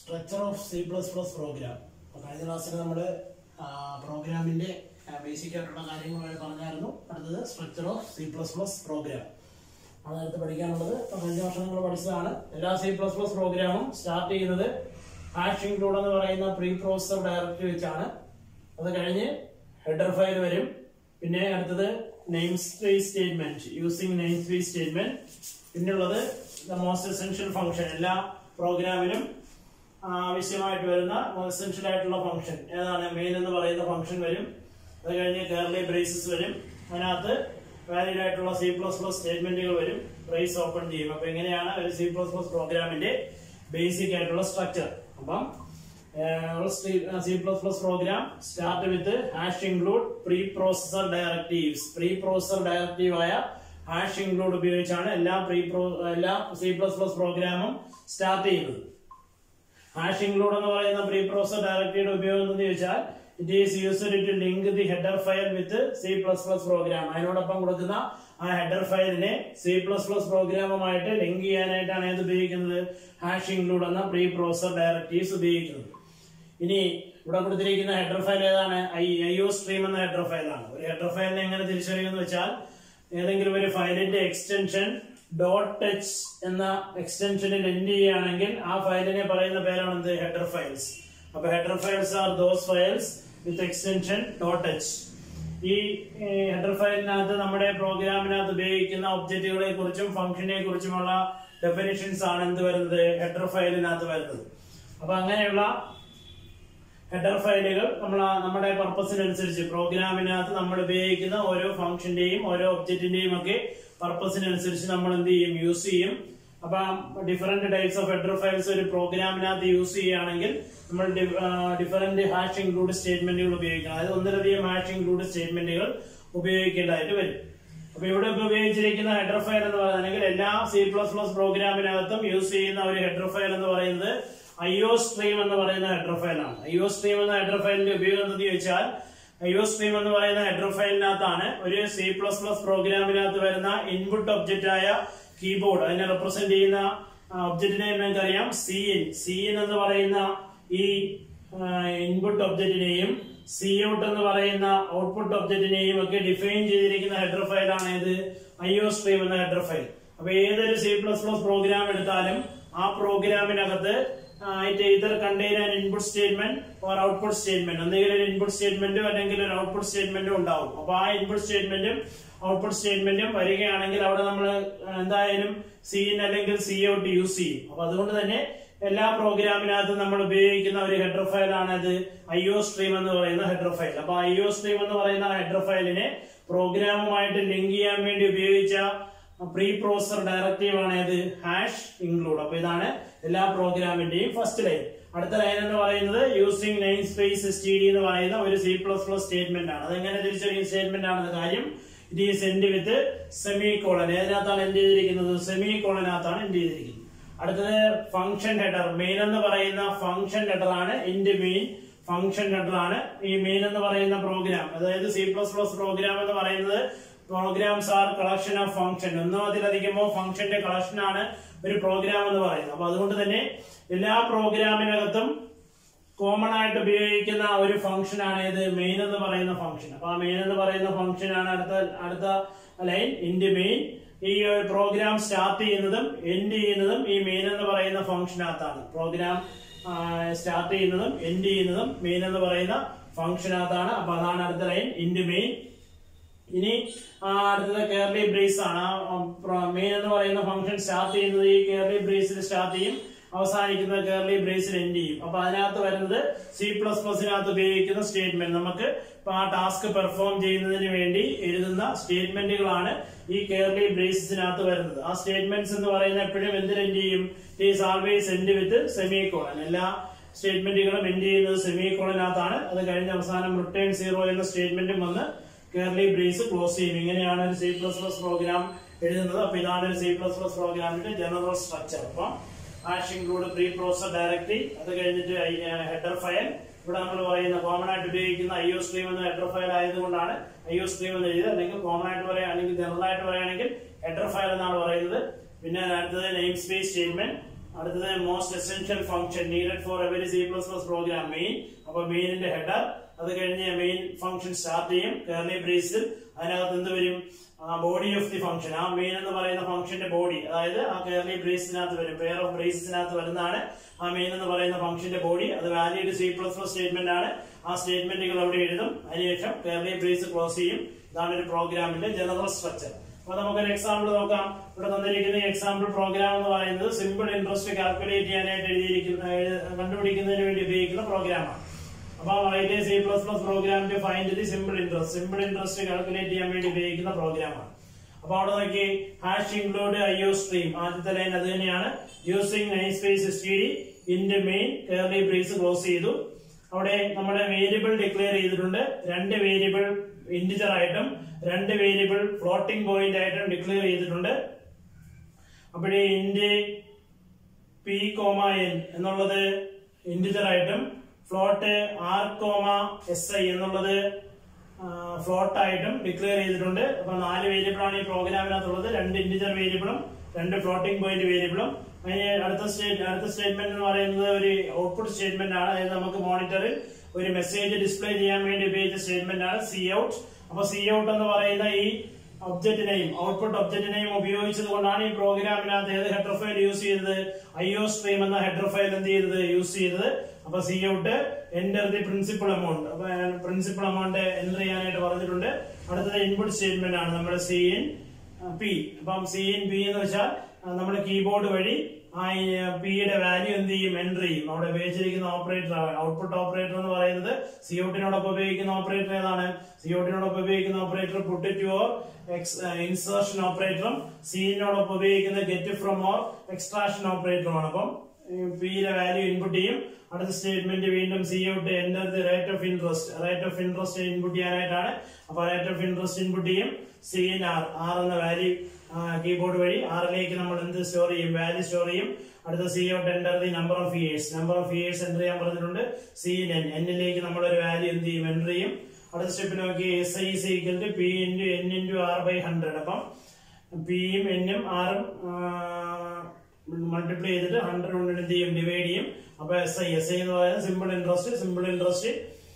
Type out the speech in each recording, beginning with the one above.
structure of C plus plus program അപ്പോൾ കഴിഞ്ഞ ക്ലാസ്സിൽ നമ്മൾ പ്രോഗ്രാമിന്റെ ബേസിക് ആയിട്ടുള്ള കാര്യങ്ങൾ പറഞ്ഞായിരുന്നു അടുത്തത് structure of C plus plus program അതിനകത്ത് പഠിക്കാനുള്ളത് ഇപ്പം കഴിഞ്ഞ വർഷം നമ്മൾ പഠിച്ചതാണ് എല്ലാ സി പ്ലസ് പ്ലസ് പ്രോഗ്രാമും സ്റ്റാർട്ട് ചെയ്യുന്നത് ഹാഷ് ഇൻക്ലൂഡ് എന്ന് പറയുന്ന പ്രീ പ്രോസസർ ഡയറക്ടറി വെച്ചാണ് അത് കഴിഞ്ഞ് ഹെഡർ ഫയൽ വരും പിന്നെ അടുത്തത് name space statement using name space statement പിന്നുള്ളത് ദ മോസ്റ്റ് എസെൻഷ്യൽ ഫംഗ്ഷൻ എല്ലാ പ്രോഗ്രാമിനും ആവശ്യമായിട്ട് വരുന്ന എസെൻഷ്യൽ ആയിട്ടുള്ള ഫംഗ്ഷൻ ഏതാണ് മെയിൻ എന്ന് പറയുന്ന ഫംഗ്ഷൻ വരും അത് കഴിഞ്ഞ് കേരളീയ ബ്രേസസ് വരും അതിനകത്ത് വാലിഡ് ആയിട്ടുള്ള സി പ്ലസ് പ്ലസ് സ്റ്റേറ്റ്മെന്റുകൾ വരും ബ്രേസ് ഓപ്പൺ ചെയ്യും അപ്പൊ എങ്ങനെയാണ് ഒരു സി പ്ലസ് പ്ലസ് പ്രോഗ്രാമിന്റെ ബേസിക് ആയിട്ടുള്ള സ്ട്രക്ചർ അപ്പം C plus plus program start with hash include preprocessor directives preprocessor directive ആയ ഹാഷ് ഇൻക്ലൂഡ് ഉപയോഗിച്ചാണ് എല്ലാ പ്രീ പ്രോ എല്ലാ സി പ്ലസ് പ്ലസ് പ്രോഗ്രാമും സ്റ്റാർട്ട് ചെയ്യുന്നത് ഹാഷ് ഇൻക്ലൂഡ് എന്ന് പറയുന്ന പ്രീ പ്രോസസർ ഡയറക്ടറിയുടെ ഉപയോഗം എന്ന് ചോദിച്ചാൽ it is used to link the header file with C plus plus program അതിനോടൊപ്പം കൊടുക്കുന്ന ആ ഹെഡർ ഫയലിനെ സി പ്ലസ് പ്ലസ് പ്രോഗ്രാമുമായിട്ട് ലിങ്ക് ചെയ്യാനായിട്ടാണ് ഏത് ഉപയോഗിക്കുന്നത് ഹാഷ് ഇൻക്ലൂഡ് എന്ന പ്രീ പ്രോസസർ ഡയറക്ടീവ്സ് ഉപയോഗിക്കുന്നത് ഇനി ഇവിടെ കൊടുത്തിരിക്കുന്ന ഹെഡർ ഫയൽ ഏതാണ് ഐ ഐഒ സ്ട്രീം എന്ന ഹെഡർ ഫയലാണ് ഒരു ഹെഡർ ഫയലിനെ എങ്ങനെ തിരിച്ചറിയുമെന്ന് വെച്ചാൽ ഏതെങ്കിലും ഒരു ഫയലിന്റെ എക്സ്റ്റൻഷൻ ഡോട്ട് ടച്ച് എന്ന എക്സ്റ്റൻഷനിൽ എൻഡ് ചെയ്യുകയാണെങ്കിൽ ആ ഫയലിനെ പറയുന്ന പേരാണ് എന്ത് ഹെഡർ ഫയൽസ് അപ്പൊ header files are those files with extension dot touch ഈ ഹെഡർ ഫയലിനകത്ത് നമ്മുടെ പ്രോഗ്രാമിനകത്ത് ഉപയോഗിക്കുന്ന ഒബ്ജക്റ്റുകളെ കുറിച്ചും ഫംഗ്ഷനെ കുറിച്ചുമുള്ള ഡെഫിനിഷൻസ് ആണ് എന്ത് വരുന്നത് ഹെഡർ ഫയലിനകത്ത് വരുന്നത് അപ്പൊ അങ്ങനെയുള്ള ഹെഡർ ഫയലുകൾ നമ്മൾ നമ്മുടെ പർപ്പസിനനുസരിച്ച് പ്രോഗ്രാമിനകത്ത് നമ്മൾ ഉപയോഗിക്കുന്ന ഓരോ ഫംഗ്ഷന്റെയും ഓരോ ഒബ്ജക്റ്റിന്റെയും ഒക്കെ പർപ്പസിനനുസരിച്ച് നമ്മൾ എന്ത് ചെയ്യും യൂസ് ചെയ്യും അപ്പൊ different types of header files ഒരു പ്രോഗ്രാമിനകത്ത് യൂസ് ചെയ്യുകയാണെങ്കിൽ നമ്മൾ ഡിഫറെന്റ് ഹാഷ് ഇൻക്ലൂഡ് സ്റ്റേറ്റ്മെന്റുകൾ ഉപയോഗിക്കണം അതായത് ഒന്നിലധികം ഹാഷ് ഇൻക്ലൂഡ് സ്റ്റേറ്റ്മെന്റുകൾ ഉപയോഗിക്കേണ്ടതായിട്ട് വരും അപ്പൊ ഇവിടെ ഇപ്പൊ ഉപയോഗിച്ചിരിക്കുന്ന ഹെഡർ ഫയൽ എന്ന് പറയുന്നത് എല്ലാ സി പ്ലസ് പ്ലസ് പ്രോഗ്രാമിനകത്തും യൂസ് ചെയ്യുന്ന ഒരു ഹെഡർ ഫയൽ എന്ന് പറയുന്നത് ഐഒ സ്ട്രീം എന്ന് പറയുന്ന ഹെഡർ ഫയലാണ് ഐഒ സ്ട്രീം എന്ന ഹെഡർ ഫയലിന്റെ ഉപയോഗം എന്ന് ചോദിച്ചാൽ ഐഒ സ്ട്രീം എന്ന് പറയുന്ന ഹെഡർ ഫയലിനകത്താണ് ഒരു സി പ്ലസ് പ്ലസ് പ്രോഗ്രാമിനകത്ത് വരുന്ന ഇൻപുട്ട് ഒബ്ജക്റ്റ് ആയ കീബോർഡ് അതിനെ റെപ്രസെന്റ് ചെയ്യുന്ന ഒബ്ജക്റ്റിനെ നമുക്കറിയാം സി ഇൻ സി ഇൻ എന്ന് പറയുന്ന ഈ ഇൻപുട്ട് ഒബ്ജക്റ്റിനെയും സി ഔട്ട് എന്ന് പറയുന്ന ഔട്ട്പുട്ട് ഒബ്ജക്റ്റിനെയും ഒക്കെ ഡിഫൈൻ ചെയ്തിരിക്കുന്ന ഹെഡർ ഫയലാണ് ഏത് ഐഒ സ്ട്രീം എന്ന ഹെഡർ ഫയൽ അപ്പൊ ഏതൊരു സി പ്ലസ് പ്ലസ് പ്രോഗ്രാം എടുത്താലും ആ പ്രോഗ്രാമിനകത്ത് it either contain an input statement or output statement എന്തെങ്കിലും ഒരു ഇൻപുട്ട് സ്റ്റേറ്റ്മെന്റും അല്ലെങ്കിൽ ഒരു ഔട്ട്പുട്ട് സ്റ്റേറ്റ്മെന്റും ഉണ്ടാവും അപ്പൊ ആ ഇൻപുട്ട് സ്റ്റേറ്റ്മെന്റും ഔട്ട്പുട്ട് സ്റ്റേറ്റ്മെന്റും വരികയാണെങ്കിൽ അവിടെ നമ്മൾ എന്തായാലും സി ഇൻ അല്ലെങ്കിൽ സി ഔട്ട് യൂസ് ചെയ്യും അപ്പൊ അതുകൊണ്ട് തന്നെ എല്ലാ പ്രോഗ്രാമിനകത്തും നമ്മൾ ഉപയോഗിക്കുന്ന ഒരു ഹെഡർ ഫയൽ ആണ് അത് ഐഒ സ്ട്രീം എന്ന് പറയുന്ന ഹെഡർ ഫയൽ അപ്പൊ ഐഒ സ്ട്രീം എന്ന് പറയുന്ന ഹെഡർ ഫയലിനെ പ്രോഗ്രാമുമായിട്ട് ലിങ്ക് ചെയ്യാൻ വേണ്ടി ഉപയോഗിച്ച പ്രീ പ്രോസസർ ഡയറക്റ്റീവ് ആണ് ഏത് ഹാഷ് ഇൻക്ലൂഡ് അപ്പൊ ഇതാണ് എല്ലാ പ്രോഗ്രാമിന്റെയും ഫസ്റ്റ് ലൈൻ അടുത്ത ലൈൻ എന്ന് പറയുന്നത് using name space S T D എന്ന് പറയുന്ന ഒരു സി പ്ലസ് പ്ലസ് സ്റ്റേറ്റ്മെന്റ് ആണ് അതെങ്ങനെ തിരിച്ചറിയുന്ന സ്റ്റേറ്റ്മെന്റ് ആണെന്ന കാര്യം it is end with semi colon ഏതിനകത്താണ് എൻഡ് ചെയ്തിരിക്കുന്നത് സെമി കോളനകത്താണ് എൻഡ് ചെയ്തിരിക്കുന്നത് അടുത്തത് ഫംഗ്ഷൻ ഹെഡർ മെയിൻ എന്ന് പറയുന്ന ഫംഗ്ഷൻ ഹെഡർ ആണ് എൻഡ് മെയിൻ ഫംഗ്ഷൻ ഹെഡർ ആണ് ഈ മെയിൻ എന്ന് പറയുന്ന പ്രോഗ്രാം അതായത് സി പ്ലസ് പ്ലസ് പ്രോഗ്രാം എന്ന് പറയുന്നത് programs are collection of function ഒന്നോ അതിലധികമോ ഫംഗ്ഷന്റെ കളക്ഷൻ ആണ് ഒരു പ്രോഗ്രാം എന്ന് പറയുന്നത് അപ്പൊ അതുകൊണ്ട് തന്നെ എല്ലാ പ്രോഗ്രാമിനകത്തും കോമൺ ആയിട്ട് ഉപയോഗിക്കുന്ന ഒരു ഫംഗ്ഷൻ ആണ് ഏത് മെയിൻ എന്ന് പറയുന്ന ഫംഗ്ഷൻ അപ്പൊ ആ മെയിൻ എന്ന് പറയുന്ന ഫംഗ്ഷൻ ആണ് അടുത്ത അടുത്ത ലൈൻ ഇൻഡ് മെയിൻ ഈ പ്രോഗ്രാം സ്റ്റാർട്ട് ചെയ്യുന്നതും എൻഡ് ചെയ്യുന്നതും ഈ മെയിൻ എന്ന് പറയുന്ന ഫംഗ്ഷനകത്താണ് പ്രോഗ്രാം സ്റ്റാർട്ട് ചെയ്യുന്നതും എൻഡ് ചെയ്യുന്നതും മെയിൻ എന്ന് പറയുന്ന ഫംഗ്ഷനകത്താണ് അപ്പൊ അതാണ് അടുത്ത ലൈൻ ഇൻഡ് മെയിൻ ഇനി അടുത്തത് കേരളി ബ്രേസ് ആണ് മെയിൻ എന്ന് പറയുന്ന ഫംഗ്ഷൻ സ്റ്റാർട്ട് ചെയ്യുന്നത് ഈ കേരളി ബ്രേസിൽ സ്റ്റാർട്ട് ചെയ്യും അവസാനിക്കുന്നത് കേരളി ബ്രേസിൽ എൻഡ് ചെയ്യും അപ്പൊ അതിനകത്ത് വരുന്നത് സി പ്ലസ് പ്ലസിനകത്ത് ഉപയോഗിക്കുന്ന സ്റ്റേറ്റ്മെന്റ് നമുക്ക് ഇപ്പൊ ആ ടാസ്ക് പെർഫോം ചെയ്യുന്നതിന് വേണ്ടി എഴുതുന്ന സ്റ്റേറ്റ്മെന്റുകളാണ് ഈ കേരളി ബ്രേസിനകത്ത് വരുന്നത് ആ സ്റ്റേറ്റ്മെന്റ്സ് എന്ന് പറയുന്ന എപ്പോഴും എന്തിന് എൻഡ് ചെയ്യും is always end with semi colon എല്ലാ സ്റ്റേറ്റ്മെന്റുകളും എൻഡ് ചെയ്യുന്നത് സെമി കോളനകത്താണ് അത് കഴിഞ്ഞ അവസാനം റിട്ടേൺ സീറോ എന്ന സ്റ്റേറ്റ്മെന്റും വന്ന് കേരളി ബ്രേസ് ക്ലോസ് ചെയ്യും ഇങ്ങനെയാണ് ഒരു സി പ്ലസ് പ്ലസ് പ്രോഗ്രാം എഴുതുന്നത് അപ്പൊ ഇതാണ് ഒരു സി പ്ലസ് പ്ലസ് പ്രോഗ്രാമിന്റെ ജനറൽ സ്ട്രക്ചർ അപ്പൊ hash include pre processor directory അത് കഴിഞ്ഞിട്ട് ഹെഡർ ഫയൽ ഇവിടെ നമ്മൾ പറയുന്ന കോമൺ ആയിട്ട് ഉപയോഗിക്കുന്ന ഐ ഒ സ്ട്രീം എന്ന ഹെഡർ ഫയൽ ആയതുകൊണ്ടാണ് ഐ ഒ സ്ട്രീം എന്ന് എഴുതുക അല്ലെങ്കിൽ കോമൺ ആയിട്ട് പറയാം അല്ലെങ്കിൽ ജനറൽ ആയിട്ട് പറയുകയാണെങ്കിൽ ഹെഡർ ഫയൽ എന്നാണ് പറയുന്നത് പിന്നെ അടുത്തത് നെയിം സ്പേസ് സ്റ്റേറ്റ്മെന്റ് അടുത്തത് most essential function needed for every C plus plus program main അപ്പൊ മെയിനിന്റെ ഹെഡർ അത് കഴിഞ്ഞ് മെയിൻ ഫംഗ്ഷൻ സ്റ്റാർട്ട് ചെയ്യും കേർലി ബ്രേസിൽ അതിനകത്ത് എന്ത് വരും ബോഡി ഓഫ് ദി ഫംഗ്ഷൻ ആ മെയിൻ എന്ന് പറയുന്ന ഫംഗ്ഷന്റെ ബോഡി അതായത് ആ കേർലി ബ്രേസിനകത്ത് വരും പെയർ ഓഫ് ബ്രേസിനകത്ത് വരുന്നതാണ് ആ മെയിൻ എന്ന് പറയുന്ന ഫംഗ്ഷന്റെ ബോഡി അത് valid C plus plus statement ആണ് ആ സ്റ്റേറ്റ്മെന്റുകൾ അവിടെ എഴുതും അതിനുശേഷം കേർലി ബ്രേസ് ക്ലോസ് ചെയ്യും ഇതാണ് ഒരു പ്രോഗ്രാമിന്റെ ജനറൽ സ്ട്രക്ചർ അപ്പൊ നമുക്കൊരു എക്സാമ്പിൾ നോക്കാം ഇവിടെ തന്നിരിക്കുന്ന എക്സാമ്പിൾ പ്രോഗ്രാം എന്ന് പറയുന്നത് സിമ്പിൾ ഇൻട്രസ്റ്റ് കാൽക്കുലേറ്റ് ചെയ്യാനായിട്ട് എഴുതിയിരിക്കുന്ന എഴു- കണ്ടുപിടിക്കുന്നതിന് വേണ്ടി ഉപയോഗിക്കുന്ന പ്രോഗ്രാമാണ് അപ്പൊ write C plus plus program to find the simple interest simple interest calculate ചെയ്യാൻ വേണ്ടി ഉപയോഗിക്കുന്ന പ്രോഗ്രാമാണ് അപ്പൊ അവിടെ നോക്കി hash include I O stream ആദ്യത്തെ ലൈൻ അത് തന്നെയാണ് using name space S T D ഇന്റെ മെയിൻ കേർലി ബ്രേസ് ക്ലോസ് ചെയ്തു അവിടെ നമ്മുടെ വേരിയബിൾ ഡിക്ലെയർ ചെയ്തിട്ടുണ്ട് രണ്ട് വേരിയബിൾ ഇന്റിജർ ആയിട്ടും രണ്ട് വേരിയബിൾ ഫ്ലോട്ടിംഗ് പോയിന്റ് ആയിട്ടും ഡിക്ലെയർ ചെയ്തിട്ടുണ്ട് അപ്പോഴേ ഇന്റ് പി കോമ എൻ എന്നുള്ളത് ഇന്റിജർ ആയിട്ടും float R comma S I എന്നുള്ളത് ഫ്ലോട്ട് ആയിട്ടും ഡിക്ലെയർ ചെയ്തിട്ടുണ്ട് അപ്പൊ നാല് വേരിയബിൾ ആണ് ഈ പ്രോഗ്രാമിനകത്തുള്ളത് രണ്ട് ഇന്റിജർ വേരിയബിളും രണ്ട് ഫ്ലോട്ടിംഗ് പോയിന്റ് വേരിയബിളും അതിന് അടുത്ത സ്റ്റേറ്റ് അടുത്ത സ്റ്റേറ്റ്മെന്റ് എന്ന് പറയുന്നത് ഒരു ഔട്ട്പുട്ട് സ്റ്റേറ്റ്മെന്റ് ആണ് അതായത് നമുക്ക് മോണിറ്ററിൽ ഒരു മെസ്സേജ് ഡിസ്പ്ലേ ചെയ്യാൻ വേണ്ടി ഉപയോഗിച്ച സ്റ്റേറ്റ്മെന്റ് ആണ് സി ഔട്ട് അപ്പൊ സി ഔട്ട് എന്ന് പറയുന്ന ഈ ഒബ്ജക്റ്റിനെയും ഔട്ട്പുട്ട് ഒബ്ജക്റ്റിനെയും ഉപയോഗിച്ചത് കൊണ്ടാണ് ഈ പ്രോഗ്രാമിനകത്ത് ഏത് ഹെഡർ ഫയൽ യൂസ് ചെയ്തത് ഐഒ സ്ട്രീം എന്ന ഹെഡർ ഫയൽ എന്ത് ചെയ്തത് യൂസ് ചെയ്തത് അപ്പൊ C out enter the principal amount അപ്പൊ പ്രിൻസിപ്പൾ എമൗണ്ട് എന്റർ ചെയ്യാനായിട്ട് പറഞ്ഞിട്ടുണ്ട് അടുത്തത് ഇൻപുട്ട് സ്റ്റേറ്റ്മെന്റ് ആണ് നമ്മുടെ സി ഇൻ പി അപ്പം സി ഇൻ പി എന്ന് വെച്ചാൽ നമ്മുടെ കീബോർഡ് വഴി ആ പിയുടെ വാല്യൂ എന്ത് ചെയ്യും എൻട്രി ചെയ്യും അവിടെ ഉപയോഗിച്ചിരിക്കുന്ന ഓപ്പറേറ്റർ ഔട്ട്പുട്ട് ഓപ്പറേറ്റർ എന്ന് പറയുന്നത് സി ഔട്ടിനോടൊപ്പം ഉപയോഗിക്കുന്ന ഓപ്പറേറ്റർ ഏതാണ് സി ഔട്ടിനോടൊപ്പം ഉപയോഗിക്കുന്ന operator put to or insertion ഓപ്പറേറ്ററും സിനോടൊപ്പം ഉപയോഗിക്കുന്ന ഗെറ്റ് ഫ്രം ഓർ എക്സ്ട്രാക്ഷൻ ഓപ്പറേറ്ററുമാണ് അപ്പം പിയുടെ വാല്യൂ ഇൻപുട്ട് ചെയ്യും അടുത്ത സ്റ്റേറ്റ്മെന്റ് വീണ്ടും C out enter the rate of interest rate of interest input ചെയ്യാനായിട്ടാണ് അപ്പൊ റേറ്റ് ഓഫ് ഇൻട്രസ്റ്റ് ഇൻപുട്ട് ചെയ്യും സി ഇൻ ആർ ആർ എന്ന വാല്യൂ കീബോർഡ് വഴി ആറിലേക്ക് നമ്മൾ എന്ത് സ്റ്റോർ ചെയ്യും വാല്യൂ സ്റ്റോർ ചെയ്യും അടുത്ത C out enter the number of years number of years enter ചെയ്യാൻ പറഞ്ഞിട്ടുണ്ട് സി ഇൻ എൻ എന്നിലേക്ക് നമ്മൾ ഒരു വാല്യൂ എന്ത് ചെയ്യും എൻ്റർ ചെയ്യും അടുത്ത സ്റ്റെപ്പ് നോക്കി S I C equal to P into N into R by hundred അപ്പം പിയും എന്നും ആറും മൾട്ടിപ്ലൈ ചെയ്തിട്ട് ഹൺഡ്രഡ് കൊണ്ട് എന്ത് ചെയ്യും ഡിവൈഡ് ചെയ്യും അപ്പൊ എസ് ഐ എസ് ഐ എന്ന് പറയുന്നത് സിമ്പിൾ ഇൻട്രസ്റ്റ് സിമ്പിൾ ഇൻട്രസ്റ്റ്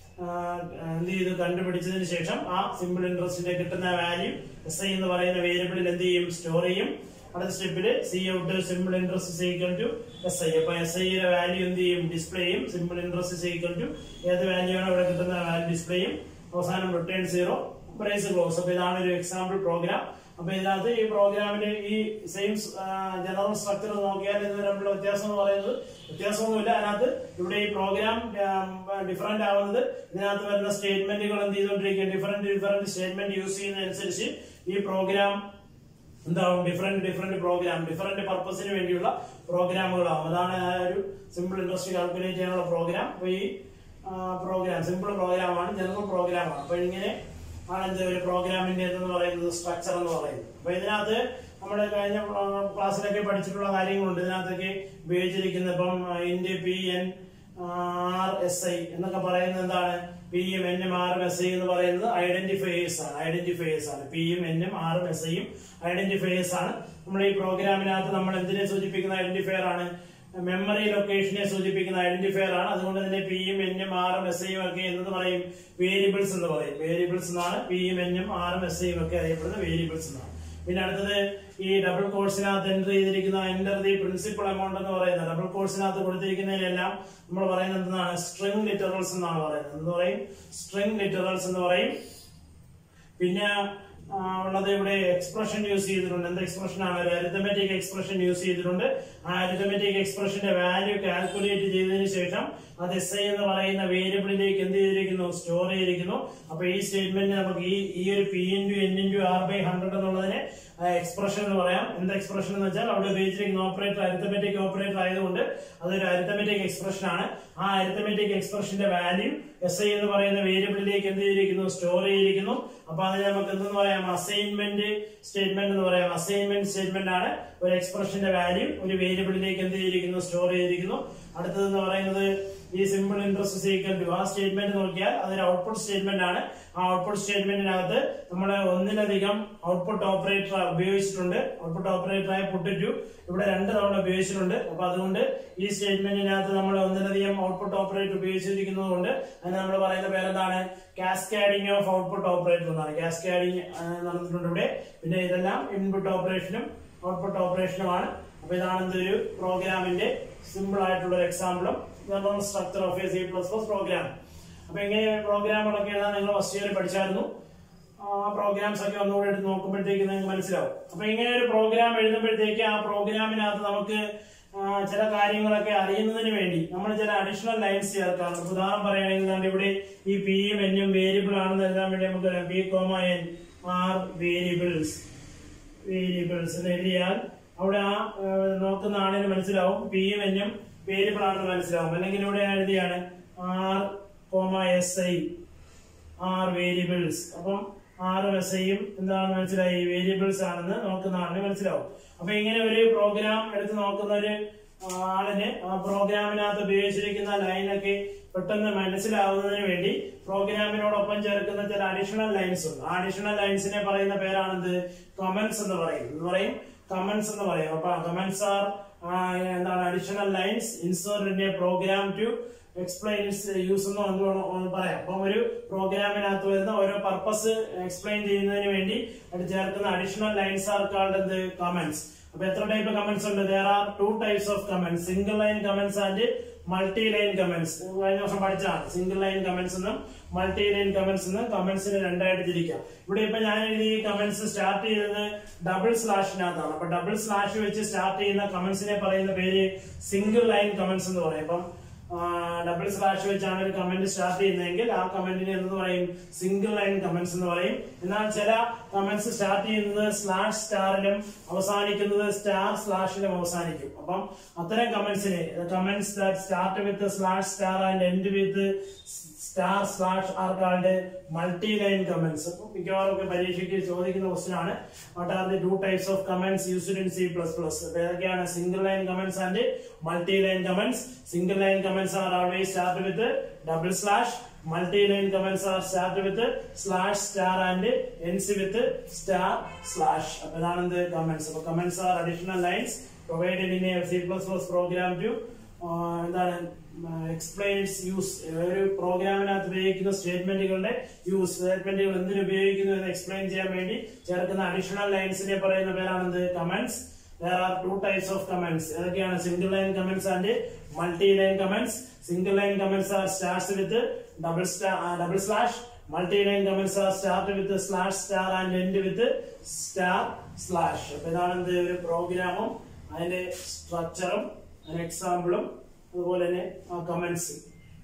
എന്ത് ചെയ്ത് കണ്ടുപിടിച്ചതിന് ശേഷം ആ സിമ്പിൾ ഇൻട്രസ്റ്റിന്റെ കിട്ടുന്ന വാല്യൂ എസ് ഐ എന്ന് പറയുന്ന വേരിയബിളിൽ എന്ത് ചെയ്യും സ്റ്റോർ ചെയ്യും അടുത്ത സ്റ്റെപ്പില് C out simple interest equal to S I അപ്പൊ എസ് ഐയുടെ വാല്യൂ എന്ത് ചെയ്യും ഡിസ്പ്ലേ ചെയ്യും സിമ്പിൾ ഇൻട്രസ്റ്റ് ഈക്വൽ ടു ഏത് വാല്യൂ ആണ് ഇവിടെ കിട്ടുന്ന വാല്യൂ ഡിസ്പ്ലേ ചെയ്യും അവസാനം റിട്ടേൺ സീറോ പ്രൈസ് ക്ലോസ് അപ്പൊ ഇതാണ് ഒരു എക്സാമ്പിൾ പ്രോഗ്രാം അപ്പൊ ഇതിനകത്ത് ഈ പ്രോഗ്രാമിന് ഈ സെയിം ജനറൽ സ്ട്രക്ചർ നോക്കിയാൽ ഇത് തമ്മിലുള്ള വ്യത്യാസം എന്ന് പറയുന്നത് വ്യത്യാസമൊന്നുമില്ല അതിനകത്ത് ഇവിടെ ഈ പ്രോഗ്രാം ഡിഫറെന്റ് ആവുന്നത് ഇതിനകത്ത് വരുന്ന സ്റ്റേറ്റ്മെന്റുകൾ എന്ത് ചെയ്തുകൊണ്ടിരിക്കുക ഡിഫറെന്റ് ഡിഫറെന്റ് സ്റ്റേറ്റ്മെന്റ് യൂസ് ചെയ്യുന്നതനുസരിച്ച് ഈ പ്രോഗ്രാം എന്താവും ഡിഫറെന്റ് ഡിഫറെന്റ് പ്രോഗ്രാം ഡിഫറെന്റ് പർപ്പസിന് വേണ്ടിയുള്ള പ്രോഗ്രാമുകളാവും അതാണ് ആ ഒരു സിമ്പിൾ ഇൻഡസ്ട്രി കാൽക്കുലേറ്റ് ചെയ്യാനുള്ള പ്രോഗ്രാം അപ്പൊ ഈ പ്രോഗ്രാം സിമ്പിൾ പ്രോഗ്രാമാണ് ജനറൽ പ്രോഗ്രാമാണ് അപ്പൊ ഇങ്ങനെ ആണ് എന്ത് ഒരു പ്രോഗ്രാമിന്റെ എന്ന് പറയുന്നത് സ്ട്രക്ചർ എന്ന് പറയുന്നത് അപ്പൊ ഇതിനകത്ത് നമ്മുടെ കഴിഞ്ഞ ക്ലാസ്സിലൊക്കെ പഠിച്ചിട്ടുള്ള കാര്യങ്ങളുണ്ട് ഇതിനകത്തൊക്കെ ഉപയോഗിച്ചിരിക്കുന്ന ഇപ്പം India P N R S I എന്നൊക്കെ പറയുന്നത് എന്താണ് പിയും എന്നും ആറും എസ് ഐ എന്ന് പറയുന്നത് ഐഡന്റിഫയേഴ്സ് ആണ് ഐഡന്റിഫയേഴ്സ് ആണ് പിയും എന്നും ആറും എസ് ഐയും ഐഡന്റിഫയേഴ്സ് ആണ് നമ്മുടെ ഈ പ്രോഗ്രാമിനകത്ത് നമ്മൾ എന്തിനെ സൂചിപ്പിക്കുന്ന ഐഡന്റിഫയർ ആണ് മെമ്മറി ലൊക്കേഷനെ സൂചിപ്പിക്കുന്ന ഐഡന്റിഫയർ ആണ് അതുകൊണ്ട് തന്നെ പിയും എന്നും ആറും എസ് ഐയും ഒക്കെ എന്നത് പറയും വേരിയബിൾസ് എന്ന് പറയും വേരിയബിൾസ് എന്നാണ് പിയും എന്നും ആറും എസ് ഐയും ഒക്കെ അറിയപ്പെടുന്ന വേരിയബിൾസ് എന്നാണ് പിന്നെ അടുത്തത് ഈ ഡബിൾ കോഴ്സിനകത്ത് എൻ്റർ ചെയ്തിരിക്കുന്ന എൻ്റർ ദി പ്രിൻസിപ്പൾ എമൗണ്ട് എന്ന് പറയുന്നത് ഡബിൾ കോഴ്സിനകത്ത് കൊടുത്തിരിക്കുന്നതിലെല്ലാം നമ്മൾ പറയുന്നത് എന്താണ് സ്ട്രിംഗ് ലിറ്ററൽസ് എന്നാണ് പറയുന്നത് എന്ന് പറയും സ്ട്രിംഗ് ലിറ്ററൽസ് എന്ന് പറയും പിന്നെ ആ, ഉള്ളത് ഇവിടെ എക്സ്പ്രഷൻ യൂസ് ചെയ്തിട്ടുണ്ട് എന്ത് എക്സ്പ്രഷൻ ആണ് ഒരു അരിത്തമെറ്റിക് എക്സ്പ്രഷൻ യൂസ് ചെയ്തിട്ടുണ്ട് ആ അരിത്തമെറ്റിക് എക്സ്പ്രഷന്റെ വാല്യൂ കാൽക്കുലേറ്റ് ചെയ്തതിനു ശേഷം അത് എസ് ഐ എന്ന് പറയുന്ന വേരിയബിളിലേക്ക് എന്ത് ചെയ്തിരിക്കുന്നു സ്റ്റോർ ചെയ്തിരിക്കുന്നു അപ്പൊ ഈ സ്റ്റേറ്റ്മെന്റ് നമുക്ക് ഈ ഈ ഒരു P into N into R by hundred എന്നുള്ളതിനെ എക്സ്പ്രഷൻ എന്ന് പറയാം എന്ത് എക്സ്പ്രഷൻ എന്ന് വെച്ചാൽ അവിടെ ഉപയോഗിച്ചിരിക്കുന്ന ഓപ്പറേറ്റർ അരിത്തമെറ്റിക് ഓപ്പറേറ്റർ ആയതുകൊണ്ട് അതൊരു അരിത്തമെറ്റിക് എക്സ്പ്രഷൻ ആണ് ആ അരിത്തമെറ്റിക് എക്സ്പ്രഷന്റെ വാല്യൂ എസ് ഐ എന്ന് പറയുന്ന വേരിയബിളിലേക്ക് എന്ത് ചെയ്തിരിക്കുന്നു സ്റ്റോർ ചെയ്തിരിക്കുന്നു അപ്പൊ അതിനെ നമുക്ക് എന്തെന്ന് പറയാം അസൈൻമെന്റ് സ്റ്റേറ്റ്മെന്റ് എന്ന് പറയാം അസൈൻമെന്റ് സ്റ്റേറ്റ്മെന്റ് ആണ് ഒരു എക്സ്പ്രഷന്റെ വാല്യൂ ഒരു വേരിയബിളിലേക്ക് എന്ത് ചെയ്തിരിക്കുന്നു സ്റ്റോർ ചെയ്തിരിക്കുന്നു അടുത്തതെന്ന് പറയുന്നത് ഈ സിമ്പിൾ ഇൻട്രസ്റ്റ് സീക്വൽ ടു ആ സ്റ്റേറ്റ്മെന്റ് നോക്കിയാൽ അതൊരു ഔട്ട്പുട്ട് സ്റ്റേറ്റ്മെന്റ് ആണ് ആ ഔട്ട്പുട്ട് സ്റ്റേറ്റ്മെന്റിനകത്ത് നമ്മൾ ഒന്നിലധികം ഔട്ട്പുട്ട് ഓപ്പറേറ്റർ ഉപയോഗിച്ചിട്ടുണ്ട് ഔട്ട്പുട്ട് ഓപ്പറേറ്ററായ പുട്ട് ടു ഇവിടെ രണ്ട് തവണ ഉപയോഗിച്ചിട്ടുണ്ട് അപ്പൊ അതുകൊണ്ട് ഈ സ്റ്റേറ്റ്മെന്റിനകത്ത് നമ്മൾ ഒന്നിലധികം ഔട്ട്പുട്ട് ഓപ്പറേറ്റർ ഉപയോഗിച്ചിരിക്കുന്നത് കൊണ്ട് അതിന് നമ്മൾ പറയുന്ന പേരെന്താണ് കാസ്കാഡിങ് ഓഫ് ഔട്ട്പുട്ട് ഓപ്പറേറ്റർ എന്നാണ് കാസ്കാഡിങ് നടന്നിട്ടുണ്ട് ഇവിടെ പിന്നെ ഇതെല്ലാം ഇൻപുട്ട് ഓപ്പറേഷനും ഔട്ട്പുട്ട് ഓപ്പറേഷനുമാണ് അപ്പൊ ഇതാണ് എന്തൊരു പ്രോഗ്രാമിന്റെ സിമ്പിൾ ആയിട്ടുള്ള ഒരു എക്സാമ്പിളും structure of a C plus plus program അപ്പൊ എങ്ങനെ പ്രോഗ്രാമുകളൊക്കെ എഴുതാൻ നിങ്ങൾ ഫസ്റ്റ് ഇയർ പഠിച്ചായിരുന്നു ആ പ്രോഗ്രാംസ് ഒക്കെ ഒന്നുകൂടെ എടുത്ത് നോക്കുമ്പോഴത്തേക്ക് നിങ്ങൾക്ക് മനസ്സിലാവും അപ്പൊ ഇങ്ങനെ ഒരു പ്രോഗ്രാം എഴുതുമ്പോഴത്തേക്ക് ആ പ്രോഗ്രാമിനകത്ത് നമുക്ക് ആ, ചില കാര്യങ്ങളൊക്കെ അറിയുന്നതിന് വേണ്ടി നമ്മൾ ചില അഡീഷണൽ ലൈൻസ് ചേർക്കാണ് ഇപ്പൊ ഉദാഹരണം പറയുകയാണെങ്കിൽ ദാണ്ട് ഇവിടെ ഈ പിയും എന്നും വേരിയബിൾ ആണെന്ന് എഴുതാൻ വേണ്ടി നമുക്ക് P comma N R variables variables എന്ന് എഴുതിയാൽ അവിടെ ആ ആ, നോക്കുന്ന ആളിന് മനസ്സിലാവും പിയും എന്നും വേരിയബിൾ ആണെന്ന് മനസ്സിലാവും അല്ലെങ്കിൽ ഇവിടെ ഞാൻ എഴുതിയാണ് R comma S I R variables അപ്പം ആറും എസ് ഐയും എന്താണെന്ന് മനസ്സിലായി വേരിയബിൾസ് ആണെന്ന് നോക്കുന്ന ആളിന് മനസ്സിലാവും അപ്പൊ ഇങ്ങനെ ഒരു പ്രോഗ്രാം എടുത്ത് നോക്കുന്ന ഒരു ആളിന് ആ പ്രോഗ്രാമിനകത്ത് ഉപയോഗിച്ചിരിക്കുന്ന ലൈനൊക്കെ പെട്ടെന്ന് മനസ്സിലാവുന്നതിന് വേണ്ടി പ്രോഗ്രാമിനോടൊപ്പം ചേർക്കുന്ന ചില അഡീഷണൽ ലൈൻസ് ഉണ്ട് ആ അഡീഷണൽ ലൈൻസിനെ പറയുന്ന പേരാണെന്ത് കമന്റ്സ് എന്ന് പറയും എന്ന് പറയും കമന്റ്സ് എന്ന് പറയും അപ്പൊ കമന്റ്സ് ആർ എന്താണ് additional lines insert in a program to explain use എന്ന് എന്ത് വേണം ഒന്ന് പറയാം അപ്പം ഒരു പ്രോഗ്രാമിനകത്ത് വരുന്ന ഓരോ പർപ്പസ് എക്സ്പ്ലെയിൻ ചെയ്യുന്നതിന് വേണ്ടി അത് ചേർക്കുന്ന അഡീഷണൽ ലൈൻസ് ആർ കാൾഡ് എന്ത് കമന്റ്സ് അപ്പൊ എത്ര ടൈപ്പ് കമന്റ്സ് ഉണ്ട് there are two types of comments single line comments and multi line comments കഴിഞ്ഞ വർഷം പഠിച്ചതാണ് സിംഗിൾ ലൈൻ കമന്റ്സ് എന്നും മൾട്ടി ലൈൻ കമന്റ്സ് എന്നും കമന്റ്സിനെ രണ്ടായിട്ട് തിരിക്കാം ഇവിടെ ഇപ്പൊ ഞാൻ എഴുതി കമന്റ്സ് സ്റ്റാർട്ട് ചെയ്തത് ഡബിൾ സ്ലാഷിനകത്താണ് അപ്പൊ ഡബിൾ സ്ലാഷ് വെച്ച് സ്റ്റാർട്ട് ചെയ്യുന്ന കമന്റ്സിനെ പറയുന്ന പേര് സിംഗിൾ ലൈൻ കമന്റ്സ് എന്ന് പറയും അപ്പം ഡബിൾ സ്ലാഷ് വെച്ചാണ് ഒരു കമന്റ് സ്റ്റാർട്ട് ചെയ്യുന്നതെങ്കിൽ ആ കമന്റിന് എന്ന് പറയും സിംഗിൾ ലൈൻ കമന്റ്സ് എന്ന് പറയും എന്നാൽ ചില കമന്റ്സ് സ്റ്റാർട്ട് ചെയ്യുന്നത് സ്ലാഷ് സ്റ്റാറിലും അവസാനിക്കുന്നത് സ്റ്റാർ സ്ലാഷിലും അവസാനിക്കും അപ്പം അത്തരം കമന്റ്സിന് comments start with slash star and end with star slash are called multi line comments മിക്കവാറും ഒക്കെ പരീക്ഷയ്ക്ക് ചോദിക്കുന്ന ക്വസ്റ്റൻ ആണ് what are the two types of comments used in C plus plus ഏതൊക്കെയാണ് single line comments and multi line comments single line comments are always start with double slash multi line comments are start with slash star and ends with star slash അപ്പൊ ഇതാണ് എന്ത് comments അപ്പൊ comments are additional lines provided in a C plus plus program to എന്താണ് explains use ഒരു പ്രോഗ്രാമിനകത്ത് ഉപയോഗിക്കുന്ന സ്റ്റേറ്റ്മെന്റുകളുടെ use സ്റ്റേറ്റ്മെന്റുകൾ എന്തിനു ഉപയോഗിക്കുന്നു എന്ന് എക്സ്പ്ലെയിൻ ചെയ്യാൻ വേണ്ടി ചേർക്കുന്ന അഡീഷണൽ ലൈൻസിനെ പറയുന്ന പേരാണെന്ത് comments there are two types of comments ഏതൊക്കെയാണ് single line comments and multi line comments single line comments are starts with double star double slash multi line comments are start with slash star and end with star slash അപ്പൊ ഇതാണ് എന്ത് ഒരു പ്രോഗ്രാമും അതിന്റെ സ്ട്രക്ചറും അതിന് എക്സാമ്പിളും അതുപോലെ തന്നെ കമന്റ്സ്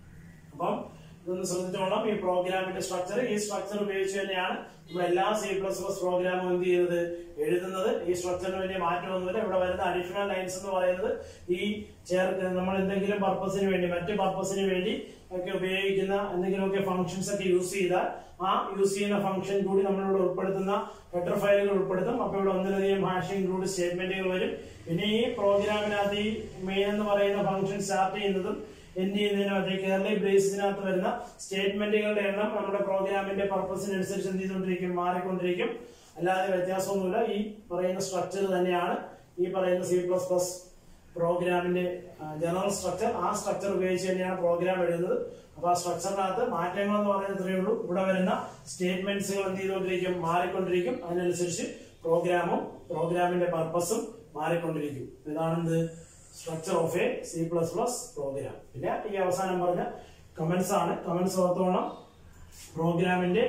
അപ്പം ഇതൊന്ന് ശ്രദ്ധിച്ചോളാം ഈ പ്രോഗ്രാമിന്റെ സ്ട്രക്ചർ ഈ സ്ട്രക്ചർ ഉപയോഗിച്ച് തന്നെയാണ് ഇവിടെ എല്ലാ സി പ്ലസ് പ്ലസ് പ്രോഗ്രാമും എന്ത് ചെയ്യുന്നത് എഴുതുന്നത് ഈ സ്ട്രക്ചറിന് വലിയ മാറ്റമൊന്നുമില്ല ഇവിടെ വരുന്ന അഡീഷണൽ ലൈൻസ് എന്ന് പറയുന്നത് ഈ ചേർക്ക് നമ്മൾ എന്തെങ്കിലും പർപ്പസിന് വേണ്ടി മറ്റു പർപ്പസിന് വേണ്ടി ഒക്കെ ഉപയോഗിക്കുന്ന എന്തെങ്കിലുമൊക്കെ ഫംഗ്ഷൻസ് ഒക്കെ യൂസ് ചെയ്താൽ ആ യൂസ് ചെയ്യുന്ന ഫംഗ്ഷൻ കൂടി നമ്മളിവിടെ ഉൾപ്പെടുത്തുന്ന ഹെഡർ ഫയലുകൾ ഉൾപ്പെടുത്തും അപ്പൊ ഇവിടെ ഒന്നിലധികം ഹാഷ് ഇൻക്ലൂഡ് സ്റ്റേറ്റ്മെന്റുകൾ വരും പിന്നെ ഈ പ്രോഗ്രാമിനകത്ത് ഈ മെയിൻ എന്ന് പറയുന്ന ഫംഗ്ഷൻ സ്റ്റാർട്ട് ചെയ്യുന്നതും എൻഡ് ചെയ്യുന്നതിനകത്ത് കേരളീയ ബ്രേസിനകത്ത് വരുന്ന സ്റ്റേറ്റ്മെന്റുകളുടെ എണ്ണം നമ്മുടെ പ്രോഗ്രാമിന്റെ പർപ്പസിനനുസരിച്ച് എന്ത് ചെയ്തുകൊണ്ടിരിക്കും മാറിക്കൊണ്ടിരിക്കും അല്ലാതെ വ്യത്യാസമൊന്നുമില്ല ഈ പറയുന്ന സ്ട്രക്ചർ തന്നെയാണ് ഈ പറയുന്ന സി പ്ലസ് പ്ലസ് പ്രോഗ്രാമിന്റെ ജനറൽ സ്ട്രക്ചർ ആ സ്ട്രക്ചർ ഉപയോഗിച്ച് തന്നെയാണ് പ്രോഗ്രാം എഴുതുന്നത് അപ്പൊ ആ സ്ട്രക്ചറിനകത്ത് മാറ്റങ്ങൾ എന്ന് പറയുന്നത് ഇത്രയേ ഉള്ളൂ ഇവിടെ വരുന്ന സ്റ്റേറ്റ്മെന്റ്സുകൾ എന്ത് ചെയ്തുകൊണ്ടിരിക്കും മാറിക്കൊണ്ടിരിക്കും അതിനനുസരിച്ച് പ്രോഗ്രാമും പ്രോഗ്രാമിന്റെ പർപ്പസും മാറിക്കൊണ്ടിരിക്കും ഇതാണെന്ത് structure of a C plus plus program പിന്നെ ഈ അവസാനം പറഞ്ഞ കമന്റ്സ് ആണ് കമന്റ്സ് ഓർത്തോണം പ്രോഗ്രാമിന്റെ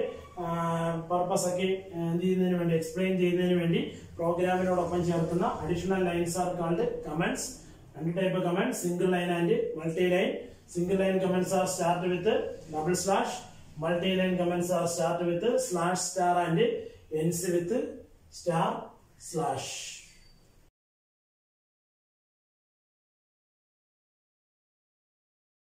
പർപ്പസ് ഒക്കെ ആ, എന്ത് ചെയ്യുന്നതിന് വേണ്ടി എക്സ്പ്ലെയിൻ ചെയ്യുന്നതിന് വേണ്ടി പ്രോഗ്രാമിനോടൊപ്പം ചേർക്കുന്ന additional lines are called comments രണ്ട് type comment single line and multi line single line comments are start with double slash multi line comments are start with slash star and ends with star slash